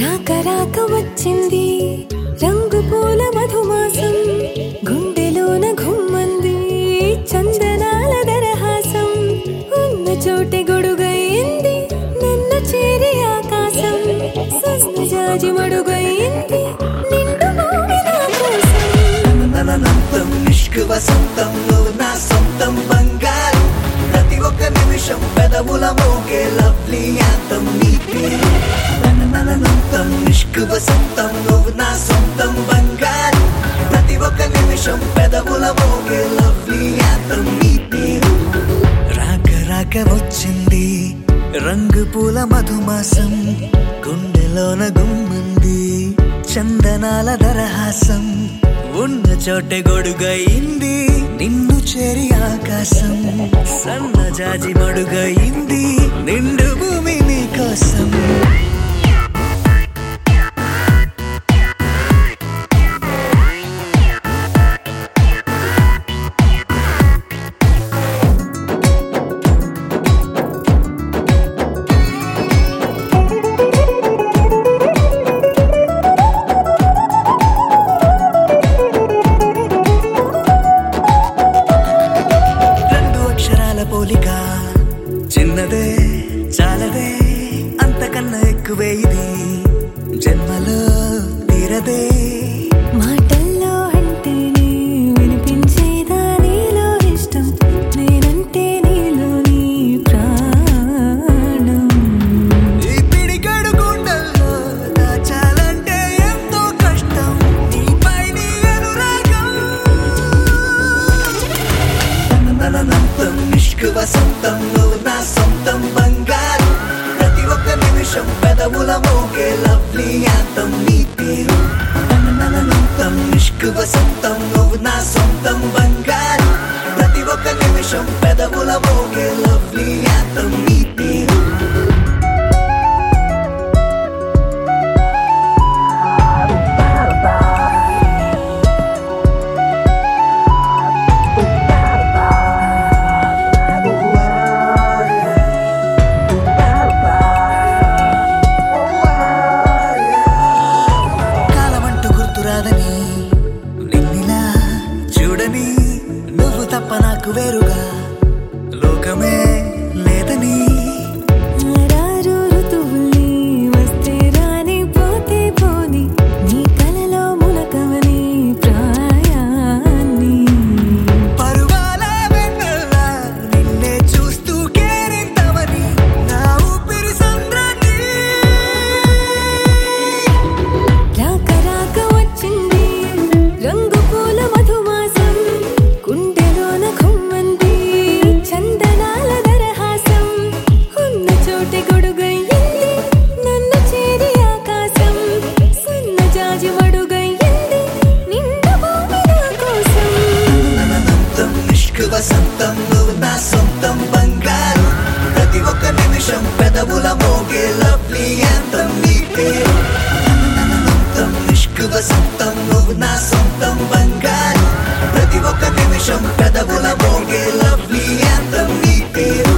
రాక రాక వచ్చింది రంగు పూల మధుమాసం గుండెలోన ఘుమ్మంది చందనాల దరహాసం ఉన్న చోటే గొడుగయింది నన్ను చేరి ఆకాశం సన్న జాజి మడుగయింది నిండు భూమి నా కోసం ననంతం నిష్కు వసంతం నువ్వు నా సొంతం బంగారు ప్రతి ఒక్క నిమిషం పెదవుల మోగే లవ్లీ యాంతం నీ పేరు ననంతం నిష్కు వసంతం నువ్వు నా సొంతం బంగారు ప్రతి ఒక్క నిమిషం పెదవుల మోగే లవ్లీ యాంతం నీ పేరు రాక రాక వచ్చింది రంగు పూల మధుమాసం గుండెలోన గుమ్మంది చందనాల దరహాసం ఉన్న చోటే గొడుగయింది నిన్ను చేరి ఆకాశం సన్న జాజి మడుగయింది నిండు భూమి నీ కోసం రెండు అక్షరాల పోలిక చిన్నదే చాలదే అంతకన్నా ఎక్కువే ఇది జన్మలో తీరదే మాటల్లో అంటేనే వినిపించేదా నీలో ఇష్టం నేనంటే నీలోని ప్రాణం ఈ పిడిగడు గుండెల్లో దాచాలంటే ఎంతో కష్టం నీపై నీ అనురాగం ననంతం నిష్కు వసంతం నువ్వు నా సొంతం బంగారు ప్రతి ఒక్క నిమిషం పెదవుల మోగే లవ్లీ యాంతం నీ పేరు ననంతం నిష్కు వసంతం నువ్వు నా సొంతం బంగారు ప్రతి ఒక్క నిమిషం పెదవుల మోగే లవ్లీ యాంతం నీ పేరు కాలమంటూ గుర్తురాదని నిన్నిలా చూడని నువ్వు తప్ప నాకు వేరుగా లోకమే లేదని ఆరారు ఋతువుల్ని వస్తే రాని పోతే పోని నీ కలలో మునకవని ప్రాయాన్ని పరువాల వెన్నెల నిన్నే చూస్తూ కేరింతవని నా ఊపిరి సంద్రాన్ని రాక రాక వచ్చింది రంగు పూల మధుమాసం గుండెలోన ఘుమ్మంది చందనాల దరహాసం ఉన్న చోటే గొడుగయ్యింది నన్ను చేరి ఆకాశం సన్న జాజి మడుగయ్యింది నిండు భూమి నా కోసం ననంతం నిష్కు వసంతం నువ్వు నా సొంతం బంగారు ప్రతి ఒక్క నిమిషం పెదవుల మోగే లవ్లీ యాంతం నీ పేరు ననంతం నిష్కు వసంతం నువ్వు నా సొంతం బంగారు ప్రతి ఒక్క నిమిషం పెదవుల మోగే లవ్లీ యాంతం నీ పేరు